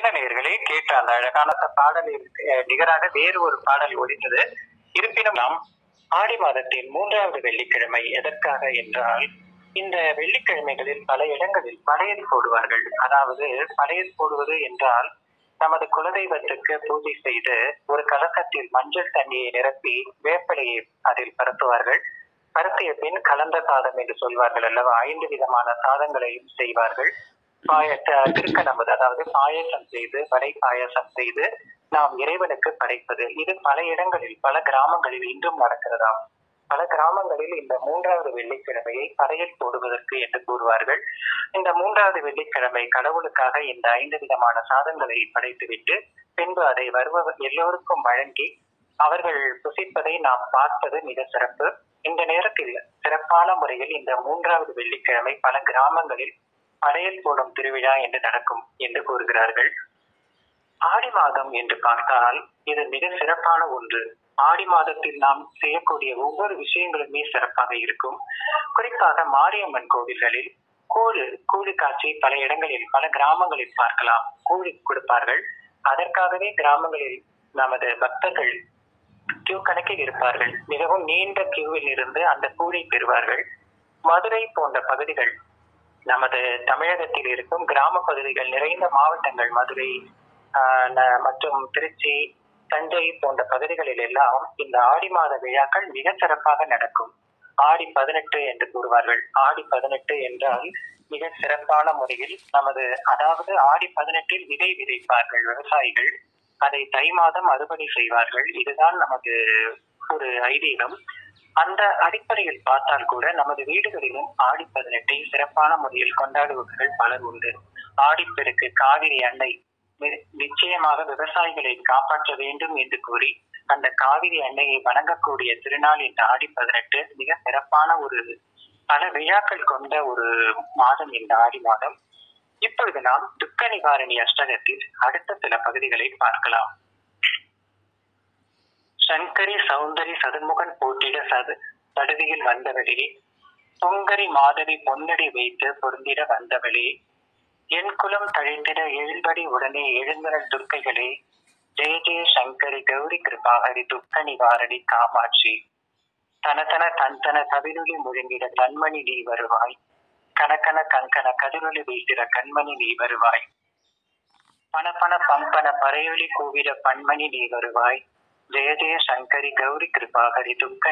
நேயர்களே கேட்ட அந்த அழகான அந்த பாடலில் அஹ், நிகராக வேறு ஒரு பாடல் ஒலித்தது இருப்பினும் நாம் ஆடி மாதத்தின் மூன்றாவது வெள்ளிக்கிழமை எதற்காக என்றால் இந்த வெள்ளிக்கிழமைகளில் பல இடங்களில் படையல் போடுவார்கள் அதாவது படையல் போடுவது என்றால் நமது குலதெய்வத்துக்கு பூஜை செய்து ஒரு கலக்கத்தில் மஞ்சள் தண்ணியை நிரப்பி வேப்பலையை அதில் பரப்புவார்கள் பரப்பிய பின் கலந்த சாதம் என்று சொல்வார்கள் அல்லவா ஐந்து விதமான சாதங்களையும் செய்வார்கள் பாயச திருக்கணம்பது அதாவது பாயசம் செய்து வடை பாயசம் செய்து நாம் இறைவனுக்கு படைப்பது இது பல இடங்களில் பல கிராமங்களில் இன்றும் நடக்கிறதாம் பல கிராமங்களில் இந்த மூன்றாவது வெள்ளிக்கிழமையை படையல் போடுவதற்கு என்று கூறுவார்கள் இந்த மூன்றாவது வெள்ளிக்கிழமை கடவுளுக்காக இந்த ஐந்து விதமான சாதங்களை படைத்துவிட்டு பின்பு அதை வருபவர் எல்லோருக்கும் வழங்கி அவர்கள் புசிப்பதை நாம் பார்ப்பது மிக சிறப்பு இந்த நேரத்தில் சிறப்பான முறையில் இந்த மூன்றாவது வெள்ளிக்கிழமை பல கிராமங்களில் படையல் போடும் திருவிழா என்று நடக்கும் என்று கூறுகிறார்கள் ஆடி மாதம் என்று பார்த்தால் இது மிக சிறப்பான ஒன்று ஆடி மாதத்தில் நாம் செய்யக்கூடிய ஒவ்வொரு விஷயங்களுமே சிறப்பாக இருக்கும் குறிப்பாக மாரியம்மன் கோவில்களில் கூழு கூழு காட்சி பல இடங்களில் பல கிராமங்களில் பார்க்கலாம் கூழு கொடுப்பார்கள் அதற்காகவே கிராமங்களில் நமது பக்தர்கள் கியூ கணக்கில் இருப்பார்கள் மிகவும் நீண்ட கியூவில் இருந்து அந்த கூழை பெறுவார்கள் மதுரை போன்ற பகுதிகள் நமது தமிழகத்தில் இருக்கும் கிராம பகுதிகள் நிறைந்த மாவட்டங்கள் மதுரை ஆஹ் ந- மற்றும் திருச்சி தஞ்சை போன்ற பகுதிகளில் எல்லாம் இந்த ஆடி மாத விழாக்கள் மிக சிறப்பாக நடக்கும் ஆடி பதினெட்டு என்று கூறுவார்கள் ஆடி பதினெட்டு என்றால் மிக சிறப்பான முறையில் நமது அதாவது ஆடி பதினெட்டில் விதை விதைப்பார்கள் விவசாயிகள் அதை தை மாதம் அறுவடை செய்வார்கள் இதுதான் நமது ஒரு ஐதீகம் அந்த அடிப்படையில் பார்த்தால் கூட நமது வீடுகளிலும் ஆடி பதினெட்டை சிறப்பான முறையில் கொண்டாடுபவர்கள் பலர் உண்டு ஆடிப்பெருக்கு காவிரி அன்னை நி- நிச்சயமாக விவசாயிகளை காப்பாற்ற வேண்டும் என்று கூறி அந்த காவிரி அன்னையை வணங்கக்கூடிய திருநாள் இந்த ஆடி பதினெட்டு மிக சிறப்பான ஒரு பல விழாக்கள் கொண்ட ஒரு மாதம் இந்த ஆடி மாதம் இப்பொழுது நாம் துக்க நிவாரணி அஷ்டகத்தில் அடுத்த சில பகுதிகளை பார்க்கலாம் சங்கரி சௌந்தரி சதுர்முகன் போட்டிட சது சடுதியில் வந்தவளே பொங்கரி மாதவி பொன்னடி வைத்து பொருந்திட வந்தவளே என் குலம் தழிந்திட எழுபடி உடனே எழுந்தனல் துர்க்கைகளே ஜெய ஜெய சங்கரி கௌரி கிருபாகரி துக்க நிவாரணி காமாட்சி தனதன தன்தன கவினொலி முழுங்கிட தன்மணி நீ வருவாய் கனகன கங்கன கதிரொலி வீசிட கண்மணி நீ வருவாய் பணபன பம்பன பறையொலி கூவிட பன்மணி நீ வருவாய் ஜெய ஜெய சங்கரி கௌரி கிருபாகரி துக்க